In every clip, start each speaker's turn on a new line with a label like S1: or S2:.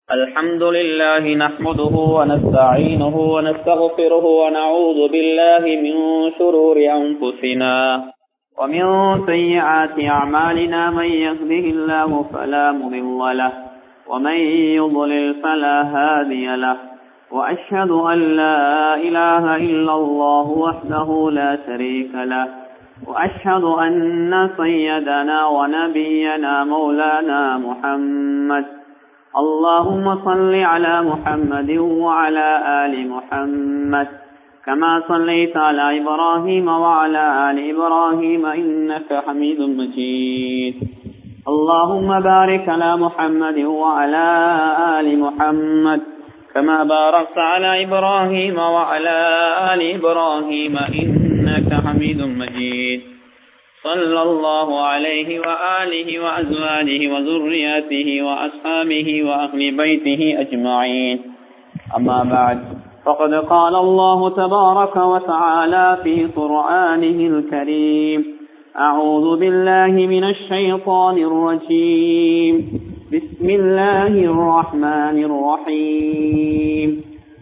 S1: الحمد لله نحمده ونستعينه ونستغفره ونعوذ بالله من شرور أنفسنا ومن سيئات أعمالنا من يهده الله فلا مضل له ومن يضلل فلا هادي له وأشهد أن لا إله إلا الله وحده لا شريك له وأشهد أن سيدنا ونبينا مولانا محمد اللهم صل على محمد وعلى آل محمد كما صليت على إبراهيم وعلى آل إبراهيم إنك حميد مجيد اللهم بارك على محمد وعلى آل محمد كما باركت على إبراهيم وعلى آل إبراهيم إنك حميد مجيد صلى الله عليه وآله وأزواجه وذرياته وأصحابه وأهل بيته أجمعين أما بعد فقد قال الله تبارك وتعالى في قرآنه الكريم أعوذ بالله من الشيطان الرجيم بسم الله الرحمن الرحيم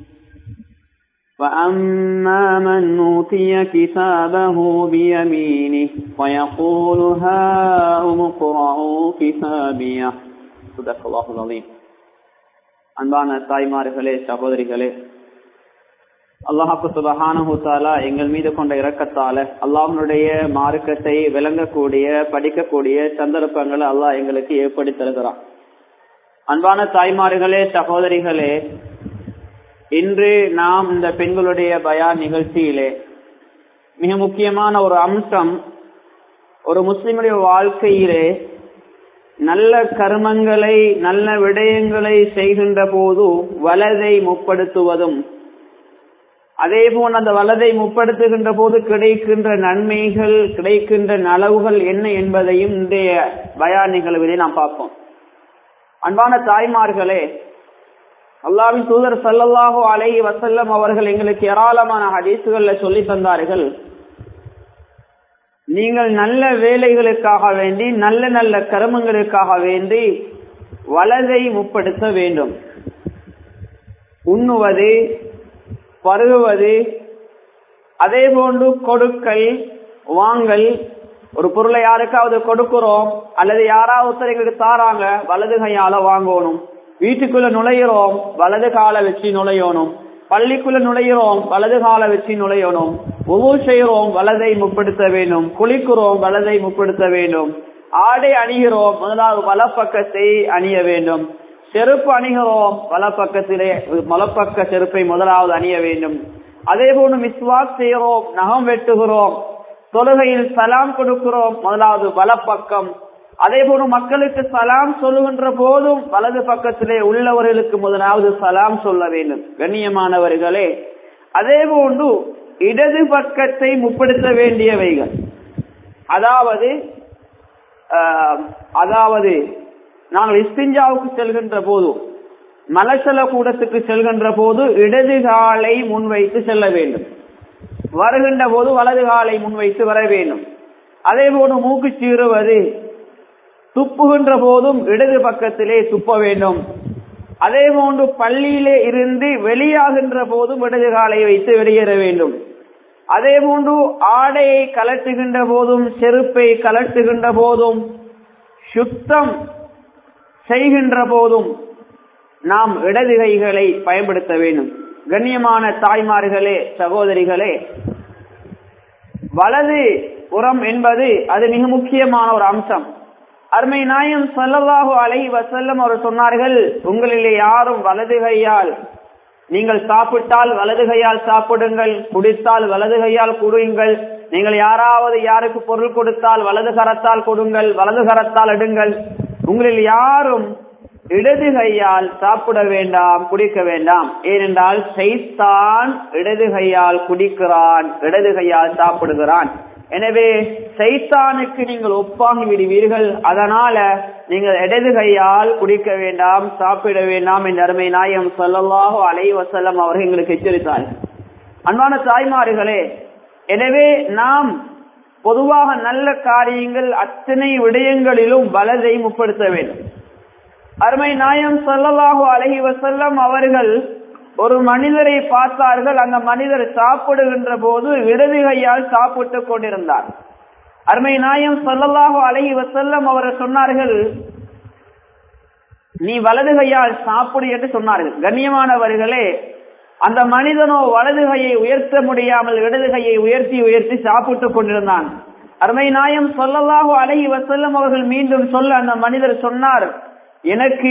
S1: فأما من أوتي كتابه بيمينه فيقول هاؤم اقرءوا كتابيه صدق الله العظيم அன்பான தாய்மார்களே சகோதரிகளே அல்லாஹாக்கு சுபஹானஹு தாலா எங்கள் மீது கொண்ட இரக்கத்தால அல்லாஹனுடைய மார்க்கத்தை விளங்கக்கூடிய படிக்கக்கூடிய சந்தர்ப்பங்களை அல்லாஹ் எங்களுக்கு ஏற்படுத்தி தருகிறான் அன்பான தாய்மார்களே சகோதரிகளே இன்று நாம் இந்த பெண்களுடைய பயான் நிகழ்ச்சியிலே மிக முக்கியமான ஒரு அம்சம் ஒரு முஸ்லிமுடைய வாழ்க்கையிலே நல்ல கர்மங்களை நல்ல விடயங்களை செய்கின்ற போது வலதை முப்படுத்துவதும் அதே போல் அந்த வலதை முப்படுத்துகின்ற போது கிடைக்கின்ற நன்மைகள் கிடைக்கின்ற நலவுகள் என்ன என்பதையும் இன்றைய பயான் நிகழ்விலே நாம் பார்ப்போம் அன்பான தாய்மார்களே அல்லாவின் தூதர் சல்லல்லாஹோ அலை வசல்லம் அவர்கள் எங்களுக்கு ஏராளமான ஹதீசுகள்ல சொல்லி தந்தார்கள் நீங்கள் நல்ல வேலைகளுக்காக வேண்டி நல்ல நல்ல கருமங்களுக்காக வேண்டி வலதை முப்படுத்த வேண்டும் உண்ணுவது பருகுவது அதே போன்று கொடுக்கல் வாங்கல் ஒரு பொருளை யாருக்காவது கொடுக்கிறோம் அல்லது யாராவது எங்களுக்கு தாராங்க வலது கையால வாங்கணும் வீட்டுக்குள்ள நுழையிறோம் வலது கால வச்சு நுழையணும் பள்ளிக்குள்ள நுழையிறோம் வலது கால வச்சு நுழையணும் ஒவ்வொரு செய்கிறோம் வலதை முப்படுத்த வேண்டும் குளிக்கிறோம் வலதை முப்படுத்த வேண்டும் ஆடை அணிகிறோம் முதலாவது வலப்பக்கத்தை அணிய வேண்டும் செருப்பு அணிகிறோம் வலப்பக்கத்திலே மலப்பக்க செருப்பை முதலாவது அணிய வேண்டும் அதே போன்று மிஸ்வாக் செய்கிறோம் நகம் வெட்டுகிறோம் தொழுகையில் சலாம் கொடுக்கிறோம் முதலாவது வலப்பக்கம் அதே போல மக்களுக்கு சலாம் சொல்லுகின்ற போதும் வலது பக்கத்திலே உள்ளவர்களுக்கு முதலாவது சலாம் சொல்ல வேண்டும் கண்ணியமானவர்களே அதே போன்று இடது பக்கத்தை முப்படுத்த வேண்டியவைகள் அதாவது அதாவது நாங்கள் இஸ்திஞ்சாவுக்கு செல்கின்ற போது மலசல கூடத்துக்கு செல்கின்ற போது இடது காலை முன்வைத்து செல்ல வேண்டும் வருகின்ற போது வலது காலை முன்வைத்து வர வேண்டும் அதே போன்று மூக்கு சீறுவது துப்புகின்ற போதும் இடது பக்கத்திலே துப்ப வேண்டும் அதே போன்று பள்ளியிலே இருந்து வெளியாகின்ற போதும் இடது காலை வைத்து வெளியேற வேண்டும் அதே போன்று ஆடையை கலட்டுகின்ற போதும் செருப்பை கலட்டுகின்ற போதும் சுத்தம் செய்கின்ற போதும் நாம் இடது கைகளை பயன்படுத்த வேண்டும் கண்ணியமான தாய்மார்களே சகோதரிகளே வலது புறம் என்பது அது மிக முக்கியமான ஒரு அம்சம் அருமை நாயம் சல்லல்லாஹு அலை வசல்லம் அவர் சொன்னார்கள் உங்களிலே யாரும் வலது கையால் நீங்கள் சாப்பிட்டால் வலது கையால் சாப்பிடுங்கள் குடித்தால் வலது கையால் குடியுங்கள் நீங்கள் யாராவது யாருக்கு பொருள் கொடுத்தால் வலது கரத்தால் கொடுங்கள் வலது கரத்தால் எடுங்கள் உங்களில் யாரும் இடது கையால் சாப்பிட வேண்டாம் குடிக்க வேண்டாம் ஏனென்றால் சைத்தான் இடது கையால் குடிக்கிறான் இடது கையால் சாப்பிடுகிறான் எனவே சைத்தானுக்கு நீங்கள் ஒப்பாங்கி விடுவீர்கள் அதனால நீங்கள் இடது கையால் குடிக்க வேண்டாம் சாப்பிட வேண்டாம் என்ற அருமை நாயம் சொல்லலாஹோ அலை வசல்லம் அவர்கள் எங்களுக்கு எச்சரித்தார் அன்பான தாய்மார்களே எனவே நாம் பொதுவாக நல்ல காரியங்கள் அத்தனை விடயங்களிலும் வலதை முப்படுத்த வேண்டும் அருமை நாயம் சொல்லலாஹு அலஹி வசல்லம் அவர்கள் ஒரு மனிதரை பார்த்தார்கள் அந்த மனிதர் சாப்பிடுகின்ற போது இடது கையால் சாப்பிட்டுக் கொண்டிருந்தார் அருமை நாயம் சொல்லலாஹு அலஹி வசல்லம் அவர் சொன்னார்கள் நீ வலது கையால் சாப்பிடு என்று சொன்னார்கள் கண்ணியமானவர்களே அந்த மனிதனோ வலது கையை உயர்த்த முடியாமல் இடது கையை உயர்த்தி உயர்த்தி சாப்பிட்டுக் கொண்டிருந்தான் அருமை நாயம் சொல்லலாஹு அலஹி வசல்லம் அவர்கள் மீண்டும் சொல்ல அந்த மனிதர் சொன்னார் எனக்கு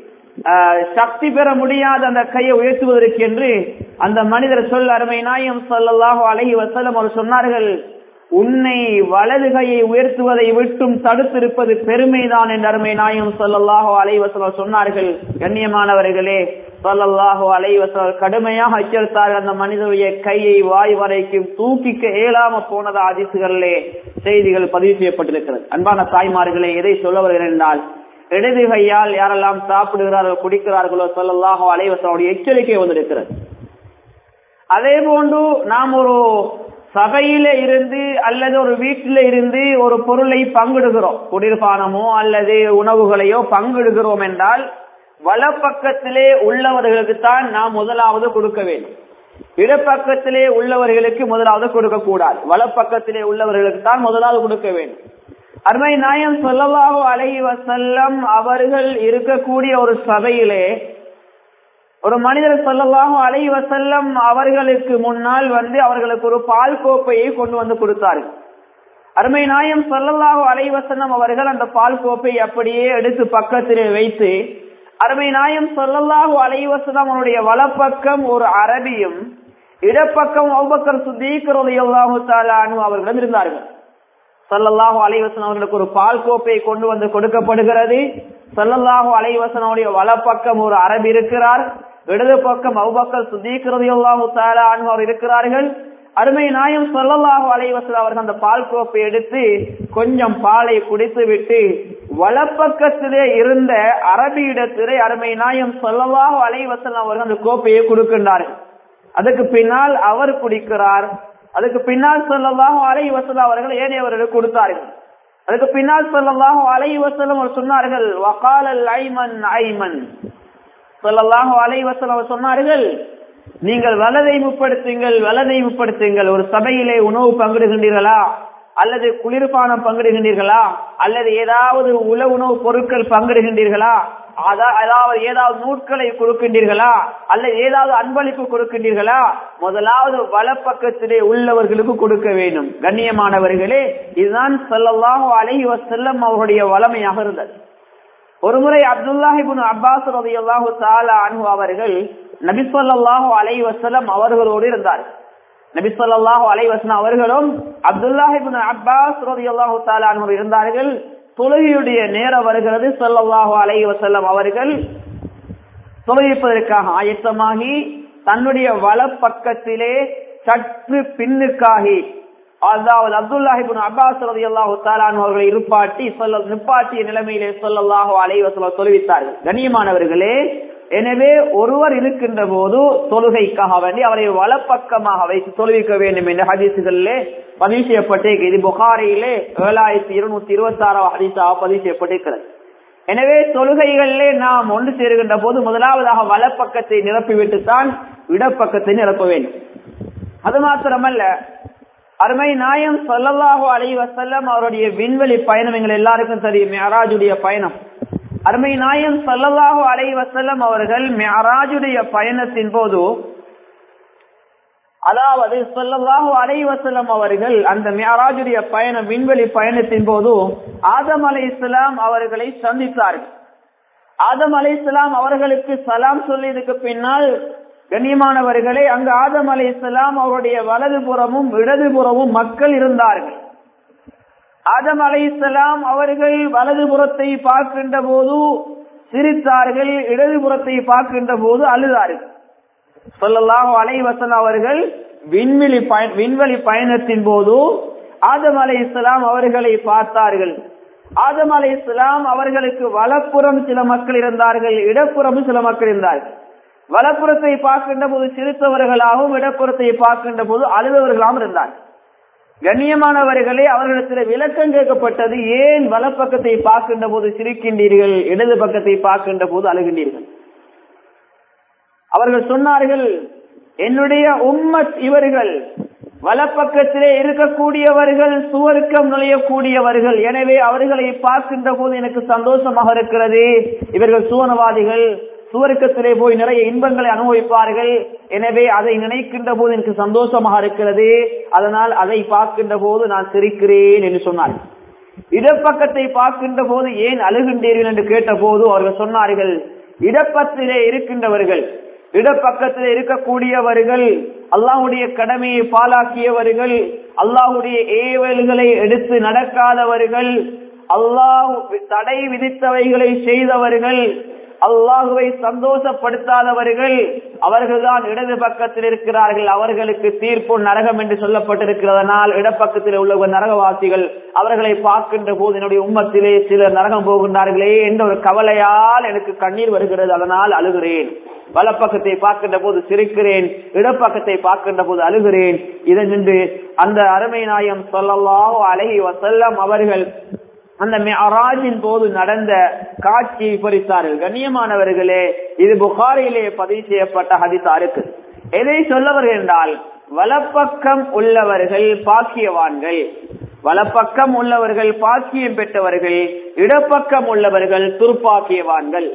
S1: சக்தி பெற முடியாத அந்த கையை உயர்த்துவதற்கு என்று அந்த மனிதர் சொல் அருமை நாயம் சொல்லலாஹு அலஹி வசல்லம் அவர் சொன்னார்கள் உன்னை வலது கையை உயர்த்துவதை விட்டும் தடுத்திருப்பது பெருமைதான் என்று அருமை நாயம் சொல்லல்லாஹோ அலைவசலம் சொன்னார்கள் கண்ணியமானவர்களே சொல்லல்லாஹோ அலைவசல் கடுமையாக எச்சரித்தார்கள் அந்த மனிதனுடைய கையை வாய் வரைக்கும் தூக்கிக்க இயலாம போனதா அதிசுகளிலே செய்திகள் பதிவு செய்யப்பட்டிருக்கிறது அன்பான தாய்மார்களே எதை சொல்ல வருகிறேன் என்றால் இடது கையால் யாரெல்லாம் சாப்பிடுகிறார்கள் குடிக்கிறார்களோ சொல்லல்லாஹோ அலைவசனுடைய எச்சரிக்கை வந்திருக்கிறது அதே போன்று நாம் ஒரு சபையில இருந்து அல்லது ஒரு வீட்டில இருந்து ஒரு பொருளை பங்கிடுகிறோம் குடிர்பானமோ அல்லது உணவுகளையோ பங்கிடுகிறோம் என்றால் வலப்பக்கத்திலே உள்ளவர்களுக்கு தான் நாம் முதலாவது கொடுக்க வேண்டும் இடப்பக்கத்திலே உள்ளவர்களுக்கு முதலாவது கொடுக்க கூடாது வலப்பக்கத்திலே உள்ளவர்களுக்கு தான் முதலாவது கொடுக்க வேண்டும் அருமை நாயம் சொல்லலாஹோ அலஹி வசல்லம் அவர்கள் இருக்கக்கூடிய ஒரு சபையிலே ஒரு மனிதர் சொல்லலாகும் அலை வசல்லம் அவர்களுக்கு முன்னால் வந்து அவர்களுக்கு ஒரு பால் கோப்பையை கொண்டு வந்து கொடுத்தார்கள் அருமை நாயம் சொல்லலாக அலைவசனம் அவர்கள் அந்த பால் கோப்பை அப்படியே எடுத்து பக்கத்திலே வைத்து அருமை நாயம் சொல்லலாக அலைவசனம் அவனுடைய வலப்பக்கம் ஒரு அரபியும் இடப்பக்கம் அவுபக்கர் சுத்தீக்கரோது அல்லாஹு அவர்களிடம் இருந்தார்கள் சல்லல்லாஹு அலைவசன் அவர்களுக்கு ஒரு பால் கோப்பை கொண்டு வந்து கொடுக்கப்படுகிறது சல்லல்லாஹு அலைவசனுடைய வலப்பக்கம் ஒரு அரபி இருக்கிறார் இடது பக்கம் அவுபக்கர் சுத்தீக்கிறது அவர் இருக்கிறார்கள் அருமை நாயம் சொல்லல்லாஹு அலைவசல் அவர்கள் அந்த பால் கோப்பை எடுத்து கொஞ்சம் பாலை குடித்து விட்டு வலப்பக்கத்திலே இருந்த அரபி இடத்திலே அருமை நாயம் சொல்லல்லாஹு அலைவசல் அவர்கள் அந்த கோப்பையை கொடுக்கின்றார்கள் அதுக்கு பின்னால் அவர் குடிக்கிறார் அதுக்கு பின்னால் சொல்லலாஹு அலை வசல் அவர்கள் ஏனையவர்களுக்கு கொடுத்தார்கள் அதுக்கு பின்னால் சொல்லலாஹு அலை வசலம் அவர் சொன்னார்கள் வகாலல் ஐமன் ஐமன் சொல்லலாஹு அலை வசலம் அவர் சொன்னார்கள் நீங்கள் வலதை முப்படுத்துங்கள் வலதை முப்படுத்துங்கள் ஒரு சபையிலே உணவு பங்கிடுகின்றீர்களா அல்லது குளிர்பானம் பங்கிடுகின்றீர்களா அல்லது ஏதாவது உல உணவு பொருட்கள் பங்கிடுகின்றீர்களா அதாவது ஏதாவது நூட்களை கொடுக்கின்றீர்களா அல்லது ஏதாவது அன்பளிப்பு கொடுக்கின்றீர்களா முதலாவது வலப்பக்கத்திலே உள்ளவர்களுக்கு கொடுக்க வேண்டும் கண்ணியமானவர்களே இதுதான் சொல்லலாம் அலஹி வசல்லம் அவருடைய வளமையாக இருந்தது ஒருமுறை அப்துல்லாஹிபின் அப்பாஸ் ரவி அல்லாஹு தாலா அனு அவர்கள் நபிசல்லாஹு அலை வசலம் அவர்களோடு இருந்தார்கள் நபிசல்லாஹு அலை வசலம் அவர்களும் அப்துல்லாஹிபின் அப்பாஸ் ரவி அல்லாஹு தாலா அனு இருந்தார்கள் தொழுகையுடைய நேரம் வருகிறது சொல்லல்லாஹு அலை வசல்லம் அவர்கள் தொழுவிப்பதற்காக ஆயத்தமாகி தன்னுடைய வலப்பக்கத்திலே சற்று பின்னுக்காகி அதாவது அப்துல்லாஹிபின் அப்பாஸ் ரதி அல்லாஹு தாலான் அவர்களை இருப்பாட்டி சொல்ல நிப்பாட்டிய நிலைமையிலே சொல்லல்லாஹு அலைவசல தொழுவித்தார்கள் கண்ணியமானவர்களே எனவே ஒருவர் இருக்கின்ற போது தொழுகைக்காக வேண்டி அவரை வலப்பக்கமாக வைத்து தொழுவிக்க வேண்டும் என்ற ஹதீசுகளிலே பதிவு செய்யப்பட்டே இது புகாரியிலே ஏழாயிரத்தி இருநூத்தி இருபத்தி ஆறாம் ஹதீஸாக பதிவு செய்யப்பட்டிருக்கிறது எனவே தொழுகைகளிலே நாம் ஒன்று சேருகின்ற போது முதலாவதாக வலப்பக்கத்தை நிரப்பிவிட்டுத்தான் இடப்பக்கத்தை நிரப்ப வேண்டும் அது மாத்திரமல்ல அருமை நாயம் சொல்லல்லாஹு அலை வசல்லம் அவருடைய விண்வெளி பயணம் எங்கள் எல்லாருக்கும் தெரியும் மெஹராஜுடைய பயணம் அருமை நாயம் சொல்லல்லாஹு அலை வசல்லம் அவர்கள் மெஹராஜுடைய பயணத்தின் போது அதாவது சொல்லல்லாஹு அலை வசல்லம் அவர்கள் அந்த மெஹராஜுடைய பயணம் விண்வெளி பயணத்தின் போது ஆதம் அலை இஸ்லாம் அவர்களை சந்தித்தார்கள் ஆதம் அலை இஸ்லாம் அவர்களுக்கு சலாம் சொல்லியதுக்கு பின்னால் கண்ணியமானவர்களே அங்கு ஆதம் அலை இஸ்லாம் அவருடைய வலதுபுறமும் இடதுபுறமும் மக்கள் இருந்தார்கள் ஆதம் அலை இஸ்லாம் அவர்கள் வலதுபுறத்தை பார்க்கின்ற போது சிரித்தார்கள் இடதுபுறத்தை பார்க்கின்ற போது அழுதார்கள் சொல்லலாம் அலைவசன் அவர்கள் விண்வெளி பயன் விண்வெளி பயணத்தின் போது ஆதம் அலை இஸ்லாம் அவர்களை பார்த்தார்கள் ஆதம் அலை இஸ்லாம் அவர்களுக்கு வலப்புறம் சில மக்கள் இருந்தார்கள் இடப்புறமும் சில மக்கள் இருந்தார்கள் வலப்புறத்தை பார்க்கின்ற போது சிரித்தவர்களாகவும் இடப்புறத்தை பார்க்கின்ற போது அழுதவர்களாகவும் இருந்தார் கண்ணியமானவர்களே அவர்களிடத்தில் விளக்கம் கேட்கப்பட்டது ஏன் வலப்பக்கத்தை பார்க்கின்ற போது சிரிக்கின்றீர்கள் இடது பக்கத்தை பார்க்கின்ற போது அழுகின்றீர்கள் அவர்கள் சொன்னார்கள் என்னுடைய உம்மத் இவர்கள் வலப்பக்கத்திலே இருக்கக்கூடியவர்கள் சுவர்க்கம் நுழையக்கூடியவர்கள் எனவே அவர்களை பார்க்கின்ற போது எனக்கு சந்தோஷமாக இருக்கிறது இவர்கள் சுவனவாதிகள் சுவர்க்கத்திலே போய் நிறைய இன்பங்களை அனுபவிப்பார்கள் எனவே அதை நினைக்கின்ற போது எனக்கு சந்தோஷமாக இருக்கிறது அதனால் அதை பார்க்கின்ற போது நான் சிரிக்கிறேன் என்று சொன்னார்கள் இடப்பக்கத்தை பார்க்கின்ற போது ஏன் அழுகின்றீர்கள் என்று கேட்ட போது அவர்கள் சொன்னார்கள் இடப்பத்திலே இருக்கின்றவர்கள் இடப்பக்கத்தில் இருக்கக்கூடியவர்கள் அல்லாஹுடைய கடமையை பாலாக்கியவர்கள் அல்லாஹுடைய ஏவல்களை எடுத்து நடக்காதவர்கள் அல்லாஹ் தடை விதித்தவைகளை செய்தவர்கள் அல்லாஹுவை சந்தோஷப்படுத்தாதவர்கள் அவர்கள்தான் இடது பக்கத்தில் இருக்கிறார்கள் அவர்களுக்கு தீர்ப்பு நரகம் என்று சொல்லப்பட்டிருக்கிறதனால் இடப்பக்கத்தில் உள்ள நரகவாசிகள் அவர்களை பார்க்கின்ற போது என்னுடைய உம்மத்திலே சிலர் நரகம் போகின்றார்களே என்ற ஒரு கவலையால் எனக்கு கண்ணீர் வருகிறது அதனால் அழுகிறேன் வலப்பக்கத்தை பார்க்கின்ற போது சிரிக்கிறேன் இடப்பக்கத்தை பார்க்கின்ற போது அழுகிறேன் இதை நின்று அந்த அருமை நாயம் சொல்லலாஹோ அழகி வசல்லம் அவர்கள் அந்த மெராஜின் போது நடந்த காட்சியை பறித்தார்கள் கண்ணியமானவர்களே இது புகாரிலே பதிவு செய்யப்பட்ட ஹதிசா இருக்கு எதை சொல்லவர்கள் என்றால் வலப்பக்கம் உள்ளவர்கள் பாக்கியவான்கள் வலப்பக்கம் உள்ளவர்கள் பாக்கியம் பெற்றவர்கள் இடப்பக்கம் உள்ளவர்கள் துர்ப்பாக்கியவான்கள்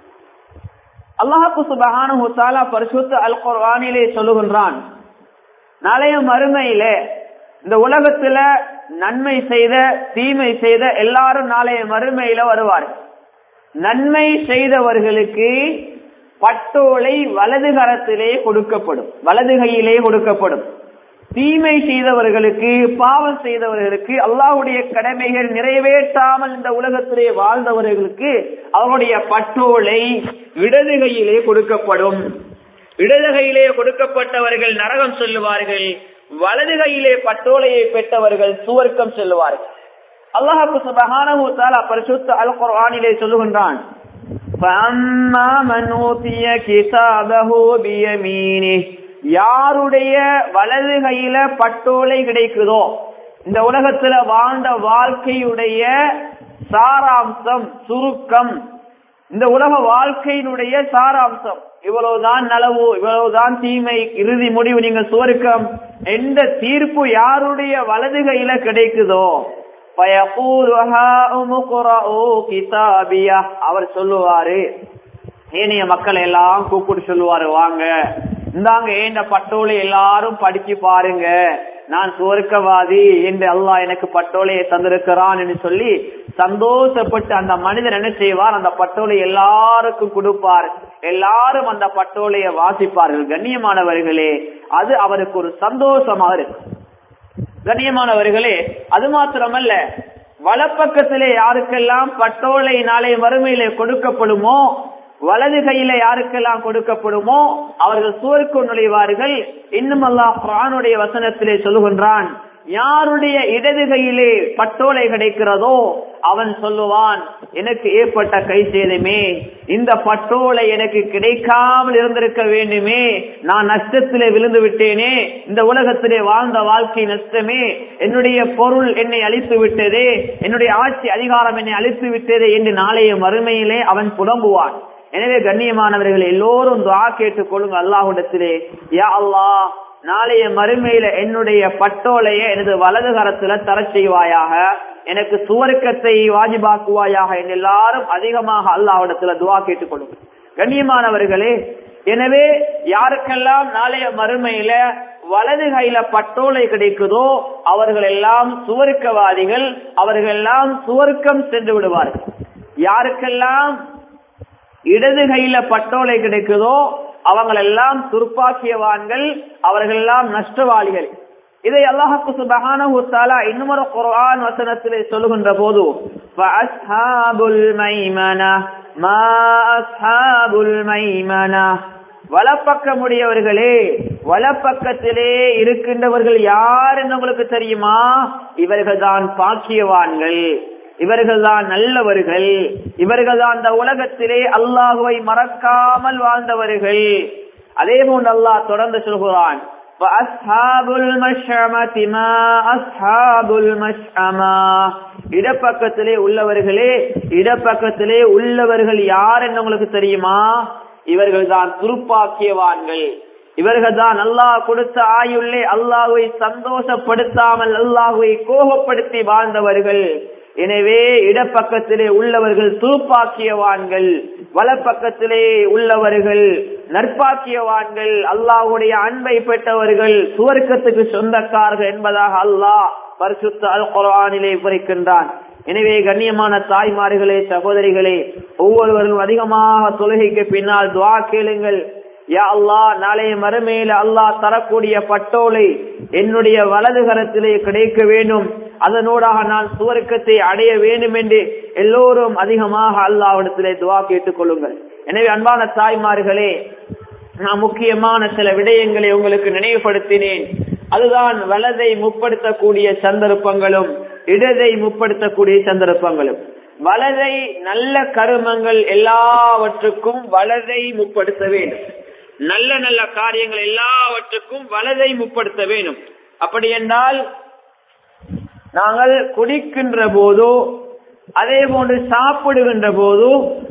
S1: அல்லாஹு சுபஹானு பரிசுத்த அல் குர்ஆனிலே சொல்லுகின்றான் நாளைய மறுமையிலே இந்த உலகத்துல நன்மை செய்த தீமை செய்த எல்லாரும் நாளைய மறுமையில வருவார் நன்மை செய்தவர்களுக்கு பட்டோலை வலது கரத்திலே கொடுக்கப்படும் வலது கையிலே கொடுக்கப்படும் தீமை செய்தவர்களுக்கு பாவம் செய்தவர்களுக்கு அல்லாஹுடைய கடமைகள் நிறைவேற்றாமல் இந்த உலகத்திலே வாழ்ந்தவர்களுக்கு அவருடைய பட்டோலை இடது கையிலே கொடுக்கப்படும் இடது கையிலே கொடுக்கப்பட்டவர்கள் நரகம் சொல்லுவார்கள் வலது கையிலே பட்டோலையை பெற்றவர்கள் சுவர்க்கம் செல்லுவார்கள் அல்லாஹு சுபஹானஹு தஆலா பரிசுத்த அல் குர்ஆனிலே சொல்லுகின்றான் فَأَمَّا مَنْ أُوتِيَ كِتَابَهُ بِيَمِينِهِ யாருடைய வலது கையில பட்டோலை கிடைக்குதோ இந்த உலகத்துல வாழ்ந்த வாழ்க்கையுடைய சாராம்சம் சுருக்கம் இந்த உலக வாழ்க்கையினுடைய சாராம்சம் இவ்வளவுதான் நலவு இவ்வளவுதான் தீமை இறுதி முடிவு நீங்கள் சுவருக்கம் எந்த தீர்ப்பு யாருடைய வலது கையில கிடைக்குதோ அவர் சொல்லுவாரு ஏனைய மக்கள் எல்லாம் கூப்பிட்டு சொல்லுவாரு வாங்க இந்தாங்க ஏண்ட பட்டோலை எல்லாரும் படிச்சு பாருங்க நான் சுவர்க்கவாதி என்று அல்லாஹ் எனக்கு பட்டோலையை தந்திருக்கிறான் என்று சொல்லி சந்தோஷப்பட்டு அந்த மனிதர் என்ன செய்வார் அந்த பட்டோலை எல்லாருக்கும் கொடுப்பார் எல்லாரும் அந்த பட்டோலையை வாசிப்பார்கள் கண்ணியமானவர்களே அது அவருக்கு ஒரு சந்தோஷமாக இருக்கும் கண்ணியமானவர்களே அது மாத்திரமல்ல வலப்பக்கத்திலே யாருக்கெல்லாம் பட்டோலை நாளை வறுமையிலே கொடுக்கப்படுமோ வலது கையில யாருக்கெல்லாம் கொடுக்கப்படுமோ அவர்கள் சூருக்கு நுழைவார்கள் இன்னும் அல்லாஹ் குரானுடைய வசனத்திலே சொல்லுகின்றான் யாருடைய இடது கையிலே பட்டோலை கிடைக்கிறதோ அவன் சொல்லுவான் எனக்கு ஏற்பட்ட கை சேதமே இந்த பட்டோலை எனக்கு கிடைக்காமல் இருந்திருக்க வேண்டுமே நான் நஷ்டத்திலே விழுந்து விட்டேனே இந்த உலகத்திலே வாழ்ந்த வாழ்க்கை நஷ்டமே என்னுடைய பொருள் என்னை அழித்து விட்டதே என்னுடைய ஆட்சி அதிகாரம் என்னை அழித்து விட்டதே என்று நாளைய மறுமையிலே அவன் புலம்புவான் எனவே கண்ணியமானவர்கள் எல்லோரும் துவா கேட்டுக் கொள்ளுங்க அல்லாஹுடத்திலே யா அல்லாஹ் நாளைய மறுமையில என்னுடைய பட்டோலைய எனது வலது கரத்துல தர செய்வாயாக எனக்கு சுவர்க்கத்தை வாஜிபாக்குவாயாக என்று எல்லாரும் அதிகமாக அல்லாஹிடத்துல துவா கேட்டுக் கொள்ளுங்க கண்ணியமானவர்களே எனவே யாருக்கெல்லாம் நாளைய மறுமையில வலது கையில பட்டோலை கிடைக்குதோ அவர்கள் எல்லாம் சுவர்க்கவாதிகள் அவர்கள் எல்லாம் சுவர்க்கம் சென்று விடுவார்கள் யாருக்கெல்லாம் இடது கையில பட்டோலை கிடைக்குதோ அவங்களெல்லாம் துர்ப்பாக்கியவான்கள் அவர்கள் எல்லாம் நஷ்டவாளிகள் இதை அல்லாஹு சுபஹானஹு தஆலா இன்னொரு குர்ஆன் வசனத்திலே சொல்லுகின்ற போது ஃபஅஸ்ஹாபுல் மைமனா மா அஸ்ஹாபுல் மைமனா வலப்பக்கமுடையவர்களே வலப்பக்கத்திலே இருக்கின்றவர்கள் யார் என்று உங்களுக்கு தெரியுமா இவர்கள் தான் பாக்கியவான்கள் இவர்கள் தான் நல்லவர்கள் இவர்கள் தான் அந்த உலகத்திலே அல்லாஹுவை மறக்காமல் வாழ்ந்தவர்கள் அதே போன்று அல்லாஹ் தொடர்ந்து சொல்கிறான் இடப்பக்கத்திலே உள்ளவர்களே இடப்பக்கத்திலே உள்ளவர்கள் யார் என்று உங்களுக்கு தெரியுமா இவர்கள் தான் துருப்பாக்கியவான்கள் இவர்கள் தான் அல்லாஹ் கொடுத்த ஆயுள்ளே அல்லாஹுவை சந்தோஷப்படுத்தாமல் அல்லாஹுவை கோபப்படுத்தி வாழ்ந்தவர்கள் எனவே இடப்பக்கத்திலே உள்ளவர்கள் தூப்பாக்கியவான்கள் வலப்பக்கத்திலே உள்ளவர்கள் நற்பாக்கியவான்கள் அல்லாஹுடைய அன்பை பெற்றவர்கள் சுவர்க்கத்துக்கு சொந்தக்காரர்கள் என்பதாக அல்லாஹ் பரிசுத்த அல் குரானிலே குறைக்கின்றான் எனவே கண்ணியமான தாய்மார்களே சகோதரிகளே ஒவ்வொருவரும் அதிகமாக தொழுகைக்கு பின்னால் துவா கேளுங்கள் யா அல்லாஹ் நாளைய மறுமையில அல்லாஹ் தரக்கூடிய பட்டோலை என்னுடைய வலது கரத்திலே கிடைக்க வேண்டும் அதனூடாக நான் சுவர்க்கத்தை அடைய வேண்டும் என்று எல்லோரும் அதிகமாக அல்லாவிடத்திலே துவா கேட்டுக் கொள்ளுங்கள் எனவே அன்பான தாய்மார்களே நான் முக்கியமான சில விடயங்களை உங்களுக்கு நினைவுபடுத்தினேன் அதுதான் வலதை முற்படுத்தக்கூடிய சந்தர்ப்பங்களும் இடதை முற்படுத்தக்கூடிய சந்தர்ப்பங்களும் வலதை நல்ல கருமங்கள் எல்லாவற்றுக்கும் வலதை முற்படுத்த வேண்டும் நல்ல நல்ல காரியங்கள் எல்லாவற்றுக்கும் வலதை முற்படுத்த வேண்டும் அப்படி என்றால் நாங்கள் குடிக்கின்ற போதோ அதே போன்று சாப்பிடுகின்ற போதோ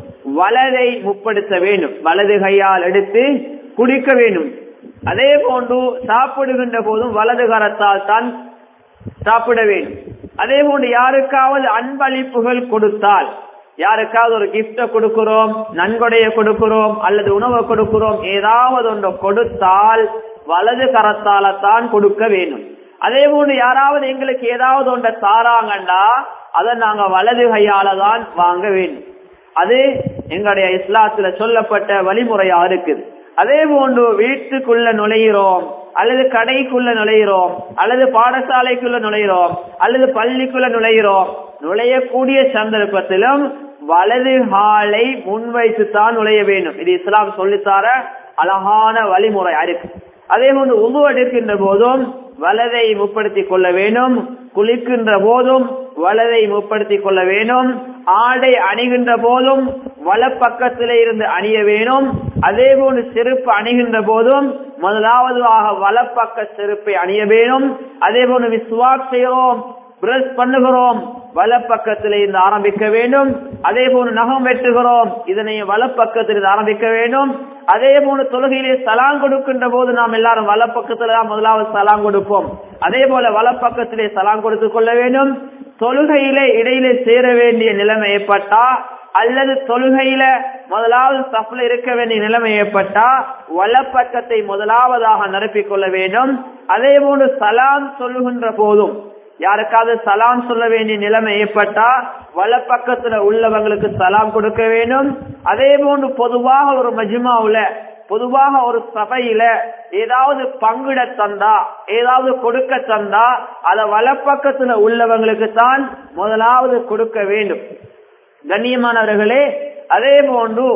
S1: வலதை முற்படுத்த வேண்டும் வலது கையால் எடுத்து குடிக்க வேண்டும் அதே போன்று சாப்பிடுகின்ற போதும் வலது கரத்தால் தான் சாப்பிட வேண்டும் அதே போன்று யாருக்காவது அன்பளிப்புகள் கொடுத்தால் யாருக்காவது ஒரு கிஃப்ட கொடுக்கிறோம் நன்கொடைய கொடுக்கிறோம் அல்லது உணவை கொடுக்கிறோம் ஏதாவது ஒன்று கொடுத்தால் வலது கரத்தால தான் கொடுக்க வேண்டும் அதே போன்று யாராவது எங்களுக்கு ஏதாவது ஒன்றை தாராங்கண்டா அதை நாங்க வலது கையால தான் வாங்க வேண்டும் அது எங்களுடைய இஸ்லாத்துல சொல்லப்பட்ட வழிமுறையா இருக்குது அதே போன்று வீட்டுக்குள்ள நுழைகிறோம் அல்லது கடைக்குள்ள நுழைகிறோம் அல்லது பாடசாலைக்குள்ள நுழைகிறோம் அல்லது பள்ளிக்குள்ள நுழைகிறோம் நுழையக்கூடிய சந்தர்ப்பத்திலும் வலது ஹாலை முன்வைத்து தான் நுழைய வேண்டும் இது இஸ்லாம் சொல்லித்தார அழகான வழிமுறை இருக்கு அதே போன்று உது எடுக்கின்ற போதும் வலதை முற்படுத்திக் கொள்ள வேண்டும் குளிக்கின்ற போதும் வலதை முற்படுத்திக் கொள்ள வேண்டும் ஆடை அணிகின்ற போதும் வலப்பக்கத்திலே இருந்து அணிய வேணும் அதே போன்று செருப்பு அணிகின்ற போதும் முதலாவதாக வலப்பக்க செருப்பை அணிய வேணும் அதே போன்று விஸ்வாக் செய்கிறோம் பிரஷ் பண்ணுகிறோம் வலப்பக்கத்திலே இருந்து ஆரம்பிக்க வேண்டும் அதே போன்று நகம் வெட்டுகிறோம் இதனை வலப்பக்கத்தில் இருந்து ஆரம்பிக்க வேண்டும் அதே போன்று தொழுகையிலே சலாங் கொடுக்கின்ற போது நாம் எல்லாரும் வலப்பக்கத்துல தான் முதலாவது சலாங் கொடுப்போம் அதே போல வலப்பக்கத்திலே சலாங் கொடுத்துக் கொள்ள வேண்டும் தொழுகையிலே இடையிலே சேர வேண்டிய நிலைமை ஏற்பட்டா அல்லது தொழுகையில முதலாவது சஃப்ல இருக்க வேண்டிய நிலைமை ஏற்பட்டா வலப்பக்கத்தை முதலாவதாக நிரப்பிக் கொள்ள வேண்டும் அதே போன்று சலாம் சொல்லுகின்ற போதும் யாருக்காவது சலாம் சொல்ல வேண்டிய நிலைமை ஏற்பட்டா வலப்பக்கத்துல உள்ளவங்களுக்கு சலாம் கொடுக்க வேண்டும் அதே போன்று பொதுவாக ஒரு மஜ்மாவுல பொதுவாக ஒரு சபையில ஏதாவது பங்கிட தந்தா ஏதாவது கொடுக்க தந்தா அத வலப்பக்கத்துல உள்ளவங்களுக்கு தான் முதலாவது கொடுக்க வேண்டும் கண்ணியமானவர்களே அதே போன்று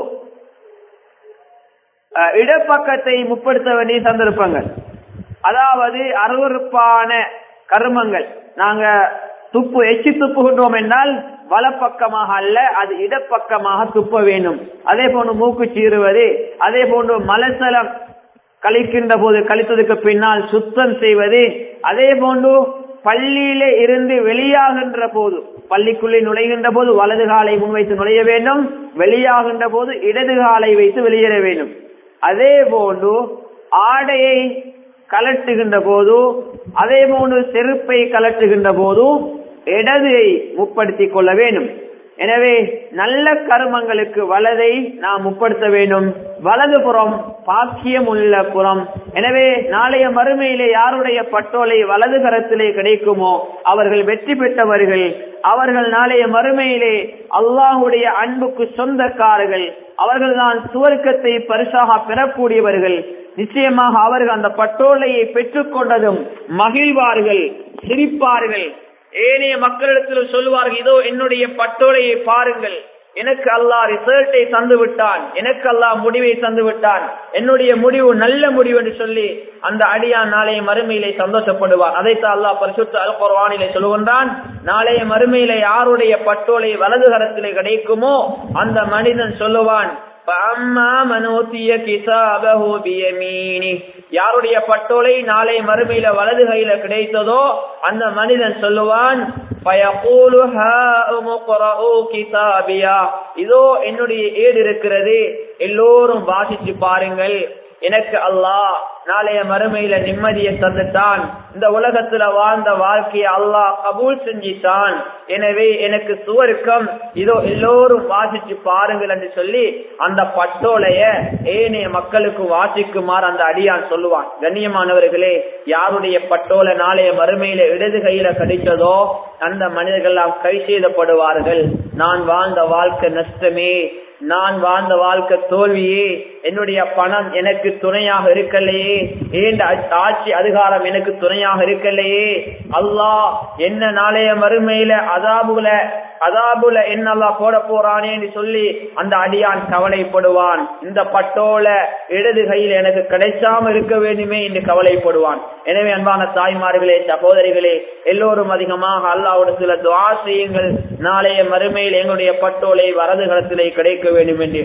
S1: இடப்பக்கத்தை முற்படுத்த வேண்டிய சந்தர்ப்பங்கள் அதாவது அருவறுப்பான கர்மங்கள் நாங்க துப்பு எச்சி துப்புகின்றோம் என்றால் வலப்பக்கமாக அல்ல அது இடப்பக்கமாக துப்ப வேண்டும் அதே போன்று மூக்கு சீறுவது அதே போன்று மலசலம் கழிக்கின்ற போது கழித்ததுக்கு பின்னால் சுத்தம் செய்வது அதே போன்று பள்ளியில இருந்து வெளியாகின்ற போது பள்ளிக்குள்ளே நுழைகின்ற போது வலது காலை முன்வைத்து நுழைய வேண்டும் வெளியாகின்ற போது இடது காலை வைத்து வெளியேற வேண்டும் அதே போன்று ஆடையை கலட்டுகின்ற போது அதே போன்று செருப்பை கலட்டுகின்ற போது இடதை முற்படுத்திக் கொள்ள வேண்டும் எனவே நல்ல கர்மங்களுக்கு வலதை நாம் முற்படுத்த வேண்டும் வலது புறம் பாக்கியம் உள்ள புறம் எனவே நாளைய மறுமையிலே யாருடைய பட்டோலை வலது கரத்திலே கிடைக்குமோ அவர்கள் வெற்றி பெற்றவர்கள் அவர்கள் நாளைய மறுமையிலே அல்லாஹுடைய அன்புக்கு சொந்தக்காரர்கள் அவர்கள் தான் சுவர்க்கத்தை பரிசாக பெறக்கூடியவர்கள் நிச்சயமாக அவர்கள் அந்த பட்டோலையை பெற்றுக் கொண்டதும் மகிழ்வார்கள் சிரிப்பார்கள் ஏனைய மக்களிடத்தில் சொல்லுவார்கள் இதோ என்னுடைய பட்டோலையை பாருங்கள் எனக்கு அல்லாஹ் ரிசல்ட்டை தந்து விட்டான் எனக்கு அல்லாஹ் முடிவை தந்து விட்டான் என்னுடைய முடிவு நல்ல முடிவு என்று சொல்லி அந்த அடியான் நாளைய மறுமையிலே சந்தோஷப்படுவார் அதைத்தான் அல்லாஹ் பரிசுத்த அல் குர்ஆனிலே சொல்லுகின்றான் நாளைய மறுமையிலே யாருடைய பட்டோலை வலது கரத்திலே கிடைக்குமோ அந்த மனிதன் சொல்லுவான்
S2: யாருடைய பட்டோலை நாளை மறுமையில வலது கையில கிடைத்ததோ அந்த மனிதன் சொல்லுவான் இதோ என்னுடைய ஏடு இருக்கிறது எல்லோரும் வாசிச்சு பாருங்கள் எனக்கு அல்லாஹ் நாளைய மறுமையில நிம்மதியை தந்துட்டான் இந்த உலகத்துல வாழ்ந்த வாழ்க்கையை அல்லாஹ் கபூல் செஞ்சிட்டான் எனவே எனக்கு சுவருக்கம் இதோ எல்லோரும் வாசிச்சு பாருங்கள் என்று சொல்லி அந்த பட்டோலைய ஏனைய மக்களுக்கு வாசிக்குமாறு அந்த அடியான் சொல்லுவான் கண்ணியமானவர்களே யாருடைய பட்டோலை நாளைய மறுமையில இடது கையில கிடைச்சதோ அந்த மனிதர்கள் எல்லாம் கை செய்தப்படுவார்கள் நான் வாழ்ந்த வாழ்க்கை நஷ்டமே நான் வாழ்ந்த வாழ்க்கை தோல்வியே என்னுடைய பணம் எனக்கு துணையாக இருக்கலையே ஏண்ட ஆட்சி அதிகாரம் எனக்கு துணையாக இருக்கலையே அல்லாஹ் என்ன நாளைய மறுமையில அதாபுல அதாபுல என்னல்லா போட போறானேன்னு சொல்லி அந்த அடியான் கவலைப்படுவான் இந்த பட்டோல இடது கையில் எனக்கு கிடைச்சாம இருக்க வேண்டுமே என்று கவலைப்படுவான் எனவே அன்பான தாய்மார்களே சகோதரிகளே எல்லோரும் அதிகமாக அல்லாவோட சில துவா செய்யுங்கள் நாளைய மறுமையில் எங்களுடைய பட்டோலை வரது களத்திலே கிடைக்க வேண்டும் என்று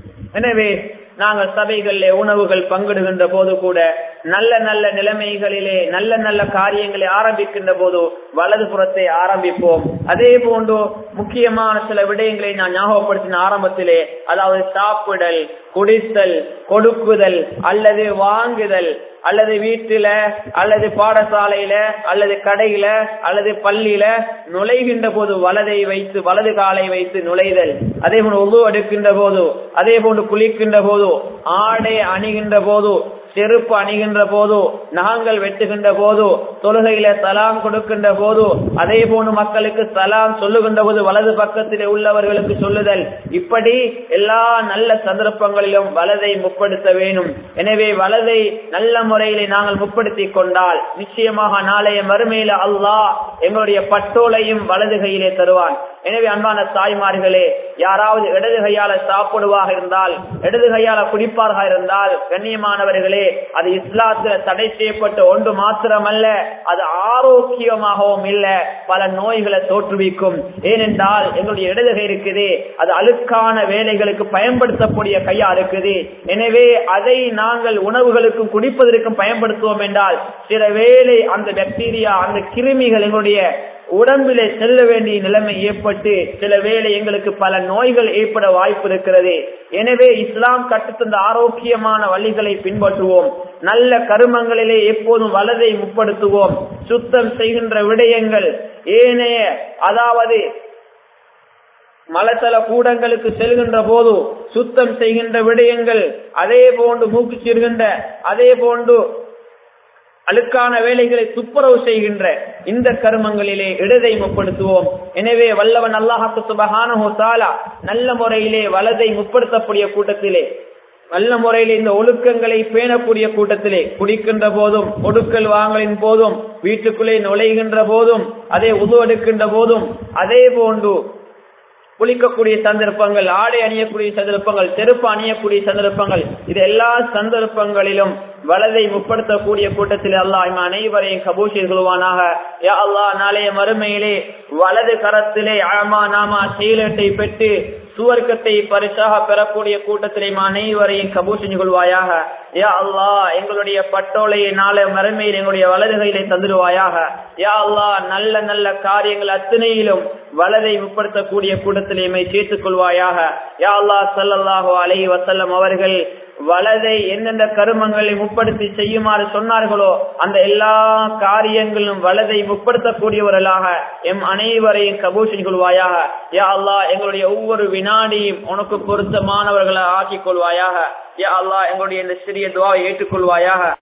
S2: எனவே நாங்கள் சபைகளிலே உணவுகள் பங்கிடுகின்ற போது கூட நல்ல நல்ல நிலைமைகளிலே நல்ல நல்ல காரியங்களை ஆரம்பிக்கின்ற போது வலது புறத்தை ஆரம்பிப்போம் அதே போன்று முக்கியமான சில விடயங்களை நான் ஞாபகப்படுத்தின ஆரம்பத்திலே அதாவது சாப்பிடல் குடித்தல் கொடுக்குதல் அல்லது வாங்குதல் அல்லது வீட்டுல அல்லது பாடசாலையில அல்லது கடையில அல்லது பள்ளியில நுழைகின்ற போது வலதை வைத்து வலது காலை வைத்து நுழைதல் அதே போன்று உது எடுக்கின்ற போது அதே போன்று குளிக்கின்ற போது ஆடை அணிகின்ற போது செருப்பு அணிகின்ற போது நகங்கள் வெட்டுகின்ற போது தொழுகையில சலாம் கொடுக்கின்ற போது அதே போன்று மக்களுக்கு சலாம் சொல்லுகின்ற போது வலது பக்கத்திலே உள்ளவர்களுக்கு சொல்லுதல் இப்படி எல்லா நல்ல சந்தர்ப்பங்களிலும் வலதை முற்படுத்த வேணும் எனவே வலதை நல்ல முறையிலே நாங்கள் முற்படுத்தி கொண்டால் நிச்சயமாக நாளைய மறுமையில அல்லாஹ் எங்களுடைய பட்டோலையும் வலது கையிலே தருவான் எனவே அன்பான தாய்மார்களே யாராவது இடது கையால சாப்பிடுவாக இருந்தால் இடது கையால குடிப்பார்கள் இருந்தால் கண்ணியமானவர்களே அது இஸ்லாத்துல தடை செய்யப்பட்ட ஒன்று மாத்திரமல்ல அது ஆரோக்கியமாகவும் இல்ல பல நோய்களை தோற்றுவிக்கும் ஏனென்றால் எங்களுடைய இடது கை இருக்குது அது அழுக்கான வேலைகளுக்கு பயன்படுத்தக்கூடிய கையா இருக்குது எனவே அதை நாங்கள் உணவுகளுக்கும் குடிப்பதற்கும் பயன்படுத்துவோம் என்றால் சில வேளை அந்த பாக்டீரியா அந்த கிருமிகள் எங்களுடைய உடம்பிலே செல்ல வேண்டிய நிலைமை ஏற்பட்டு சில வேளை எங்களுக்கு பல நோய்கள் ஏற்பட வாய்ப்பு இருக்கிறது எனவே இஸ்லாம் கட்டுத்தந்த ஆரோக்கியமான வழிகளை பின்பற்றுவோம் நல்ல கருமங்களிலே எப்போதும் வலதை முற்படுத்துவோம் சுத்தம் செய்கின்ற விடயங்கள் ஏனைய அதாவது மலத்தல கூடங்களுக்கு செல்கின்ற போது சுத்தம் செய்கின்ற விடயங்கள் அதே போன்று மூக்கு சிறுகின்ற அதே போன்று அழுக்கான வேலைகளை துப்புரவு செய்கின்ற இந்த கருமங்களிலே இடதை முற்படுத்துவோம் எனவே வல்லவன் அல்லாஹாக்கு சுபகான நல்ல முறையிலே வலதை முற்படுத்தக்கூடிய கூட்டத்திலே நல்ல முறையில் இந்த ஒழுக்கங்களை பேணக்கூடிய கூட்டத்திலே குடிக்கின்ற போதும் கொடுக்கல் வாங்கலின் போதும் வீட்டுக்குள்ளே நுழைகின்ற போதும் அதே உது எடுக்கின்ற போதும் அதே போன்று குளிக்கக்கூடிய சந்தர்ப்பங்கள் ஆடை அணியக்கூடிய சந்தர்ப்பங்கள் செருப்பு அணியக்கூடிய சந்தர்ப்பங்கள் இது எல்லா சந்தர்ப்பங்களிலும் வலதை முற்படுத்தக்கூடிய கூட்டத்தில் அல்லாஹ் அனைவரையும் கபூஷில் கொள்வானாக யா அல்லாஹ் நாளைய மறுமையிலே வலது கரத்திலே ஆமா நாமா செயலட்டை பெற்று சுவர்க்கத்தை பரிசாக பெறக்கூடிய கூட்டத்திலே அனைவரையும் கபூர் செஞ்சு கொள்வாயாக யா அல்லா எங்களுடைய பட்டோலையை நாளை மறுமையில் எங்களுடைய வலது கையிலே தந்துடுவாயாக யா அல்லா நல்ல நல்ல காரியங்கள் அத்தனையிலும் வலதை முற்படுத்தக்கூடிய கூட்டத்திலே சேர்த்துக் கொள்வாயாக யா அல்லா சல்லாஹோ அலை வசல்லம் அவர்கள் வலதை எந்தெந்த கருமங்களை முற்படுத்தி செய்யுமாறு சொன்னார்களோ அந்த எல்லா காரியங்களும் வலதை முற்படுத்தக்கூடியவர்களாக எம் அனைவரையும் கபூஷன் கொள்வாயாக யா அல்லா எங்களுடைய ஒவ்வொரு வினாடியும் உனக்கு பொருத்தமானவர்களை ஆக்கிக் கொள்வாயாக யா அல்லா எங்களுடைய இந்த சிறிய துவாவை ஏற்றுக்கொள்வாயாக